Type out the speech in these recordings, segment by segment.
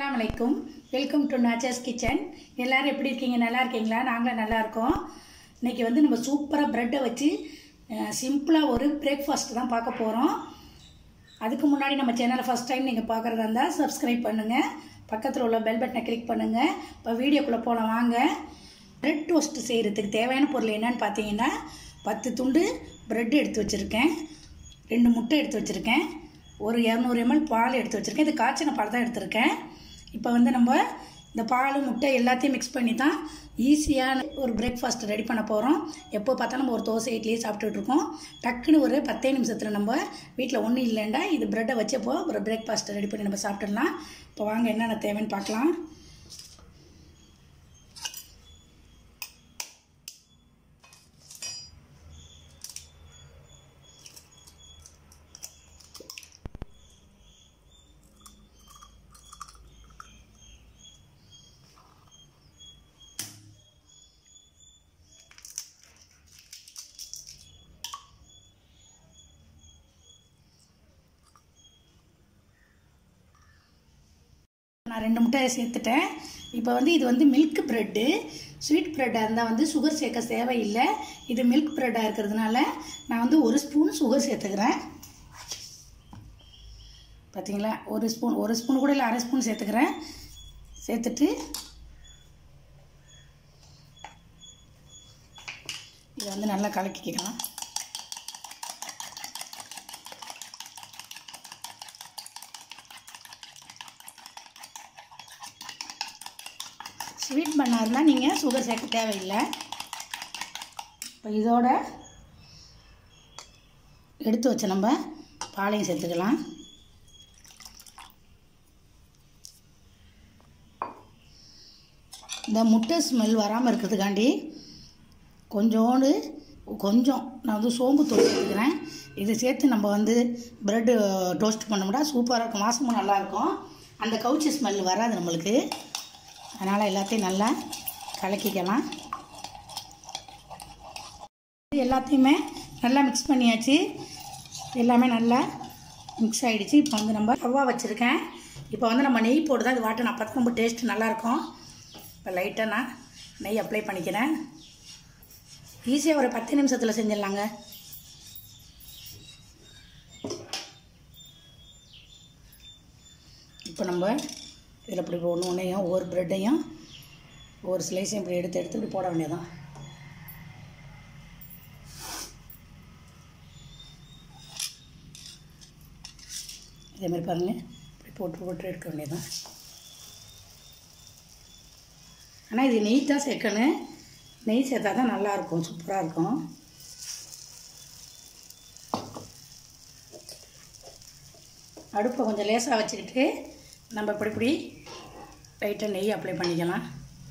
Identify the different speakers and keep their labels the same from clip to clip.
Speaker 1: அஸ்ஸலாமு அலைக்கும் welcome to நாச்சர்ஸ் kitchen எல்லாரும் எப்படி இருக்கீங்க நல்லா இருக்கீங்களா நாங்களும் நல்லா இருக்கோம் இன்னைக்கு வந்து நம்ம சூப்பராக ப்ரெட்டை வச்சு சிம்பிளாக ஒரு பிரேக்ஃபாஸ்ட் தான் பார்க்க போகிறோம் அதுக்கு முன்னாடி நம்ம சேனலை ஃபஸ்ட் டைம் நீங்கள் பார்க்குறதா இருந்தால் சப்ஸ்கிரைப் பண்ணுங்கள் பக்கத்தில் உள்ள பெல் பட்டனை கிளிக் பண்ணுங்கள் இப்போ வீடியோக்குள்ளே போகலாம் வாங்க ப்ரெட் டோஸ்ட் செய்கிறதுக்கு தேவையான பொருள் என்னன்னு பார்த்தீங்கன்னா பத்து துண்டு ப்ரெட் எடுத்து வச்சுருக்கேன் ரெண்டு முட்டை எடுத்து வச்சுருக்கேன் ஒரு இரநூறு எம்எல் பால் எடுத்து வச்சுருக்கேன் இது காய்ச்சின பால் தான் எடுத்திருக்கேன் இப்போ வந்து நம்ம இந்த பால் முட்டை எல்லாத்தையும் மிக்ஸ் பண்ணி தான் ஈஸியான ஒரு பிரேக்ஃபாஸ்ட் ரெடி பண்ண போகிறோம் எப்போ பார்த்தா நம்ம ஒரு தோசை இட்லியே சாப்பிட்டுட்டு இருக்கோம் டக்குன்னு ஒரு பத்தே நிமிஷத்தில் நம்ம வீட்டில் ஒன்றும் இல்லைண்டா இது ப்ரெட்டை வச்சப்போ ஒரு பிரேக்ஃபாஸ்ட் ரெடி பண்ணி நம்ம சாப்பிட்டுடலாம் இப்போ வாங்க என்னென்ன தேவைன்னு பார்க்கலாம் நான் ரெண்டு முட்டையை சேர்த்துட்டேன் இப்போ வந்து இது வந்து மில்க் ப்ரெட்டு ஸ்வீட் ப்ரெட்டாக இருந்தால் வந்து சுகர் சேர்க்க தேவையில்லை இது மில்க் ப்ரெட்டாக இருக்கிறதுனால நான் வந்து ஒரு ஸ்பூன் சுகர் சேர்த்துக்கிறேன் பார்த்தீங்களா ஒரு ஸ்பூன் ஒரு ஸ்பூன் கூட இல்லை அரை ஸ்பூன் சேர்த்துக்கிறேன் சேர்த்துட்டு இதை வந்து நல்லா கலக்கிக்கலாம் ஸ்வீட் பண்ணாக இருந்தால் நீங்கள் சுகர் சேர்க்க தேவையில்லை இப்போ இதோட எடுத்து வச்ச நம்ம பாலையும் சேர்த்துக்கலாம் இந்த முட்டை ஸ்மெல் வராமல் இருக்கிறதுக்காண்டி கொஞ்சோண்டு கொஞ்சம் நான் வந்து சோம்பு தூள் சேர்த்துக்கிறேன் இதை சேர்த்து நம்ம வந்து ப்ரெட்டு டோஸ்ட் பண்ணோம்னா சூப்பராக இருக்கும் வாசமும் நல்லாயிருக்கும் அந்த கவுச்சி ஸ்மெல் வராது நம்மளுக்கு அதனால் எல்லாத்தையும் நல்லா கலக்கிக்கலாம் எல்லாத்தையுமே நல்லா மிக்ஸ் பண்ணியாச்சு எல்லாமே நல்லா மிக்ஸ் ஆகிடுச்சு இப்போ வந்து நம்ம ரவா வச்சுருக்கேன் இப்போ வந்து நம்ம நெய் போட்டு தான் இது வாட்டணும் அப்போ தான் ரொம்ப டேஸ்ட் நல்லாயிருக்கும் இப்போ லைட்டாக நான் நெய் அப்ளை பண்ணிக்கிறேன் ஈஸியாக ஒரு பத்து நிமிஷத்தில் செஞ்சிடலாங்க இப்போ நம்ம இதில் இப்படி ஒன்று ஒன்றையும் ஒவ்வொரு ப்ரெட்டையும் ஒவ்வொரு ஸ்லைஸையும் இப்படி எடுத்து எடுத்து இப்படி போட வேண்டியதான் இதே மாதிரி பாருங்கள் இப்படி போட்டு போட்டு எடுக்க வேண்டியதான் ஆனால் இது நெய் தான் சேர்க்கணும் நெய் சேர்த்தா தான் நல்லாயிருக்கும் சூப்பராக இருக்கும் அடுப்பை கொஞ்சம் லேசாக வச்சுக்கிட்டு நம்ம இப்படி இப்படி லைட்டாக நெய் அப்ளை பண்ணிக்கலாம்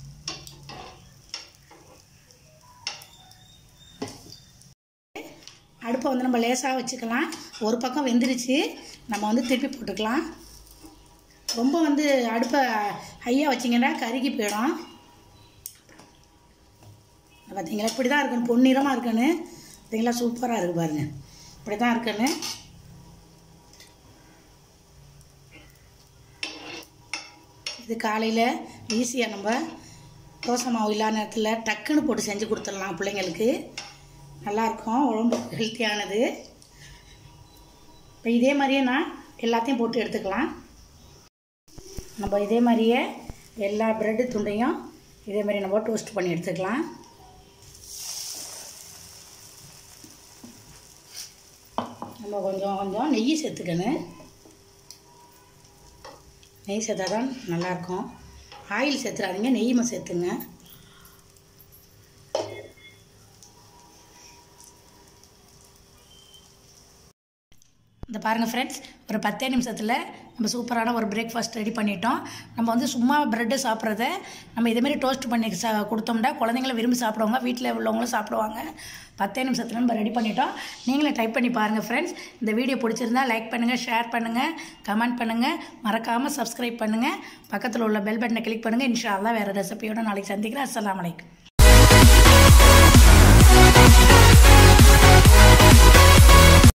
Speaker 1: அடுப்பை வந்து நம்ம லேசாக வச்சுக்கலாம் ஒரு பக்கம் வெந்துருச்சு நம்ம வந்து திருப்பி போட்டுக்கலாம் ரொம்ப வந்து அடுப்பை ஹையாக வச்சிங்கன்னா கருகி போயிடும் பார்த்தீங்களா இப்படி தான் இருக்கணும் பொன்னிறமாக இருக்குன்னு பார்த்தீங்களா சூப்பராக இருக்குது பாருங்கள் இப்படி தான் இருக்குன்னு இது காலையில் ஈஸியாக நம்ம தோசை மாவு இல்லாத நேரத்தில் டக்குன்னு போட்டு செஞ்சு கொடுத்துடலாம் பிள்ளைங்களுக்கு நல்லாயிருக்கும் உடம்பு ஹெல்த்தியானது இப்போ இதே மாதிரியே நான் எல்லாத்தையும் போட்டு எடுத்துக்கலாம் நம்ம இதே மாதிரியே எல்லா ப்ரெட்டு துண்டையும் இதே மாதிரி நம்ம டோஸ்ட் பண்ணி எடுத்துக்கலாம் நம்ம கொஞ்சம் கொஞ்சம் நெய் சேர்த்துக்கணும் நெய் சேர்த்தா தான் நல்லாயிருக்கும் ஆயில் சேர்த்துறாதீங்க நெய்மை சேர்த்துங்க இந்த பாருங்கள் ஃப்ரெண்ட்ஸ் ஒரு பத்தே நிமிஷத்தில் நம்ம சூப்பரான ஒரு பிரேக்ஃபாஸ்ட் ரெடி பண்ணிட்டோம் நம்ம வந்து சும்மா ப்ரெட்டு சாப்பிட்றத நம்ம இதேமாரி டோஸ்ட் பண்ணி சா கொடுத்தோம்னா குழந்தைங்களும் விரும்பி சாப்பிடுவாங்க வீட்டில் உள்ளவங்களும் சாப்பிடுவாங்க பத்தே நிமிஷத்தில் நம்ம ரெடி பண்ணிட்டோம் நீங்களும் டைப் பண்ணி பாருங்கள் ஃப்ரெண்ட்ஸ் இந்த வீடியோ பிடிச்சிருந்தா லைக் பண்ணுங்கள் ஷேர் பண்ணுங்கள் கமெண்ட் பண்ணுங்கள் மறக்காமல் சப்ஸ்கிரைப் பண்ணுங்கள் பக்கத்தில் உள்ள பெல் பட்டனை கிளிக் பண்ணுங்கள் இன்ஷா அல்லா வேறு ரெசிபியோட நாளைக்கு சந்திக்கிறேன் அஸ்லாம் வலைக்கம்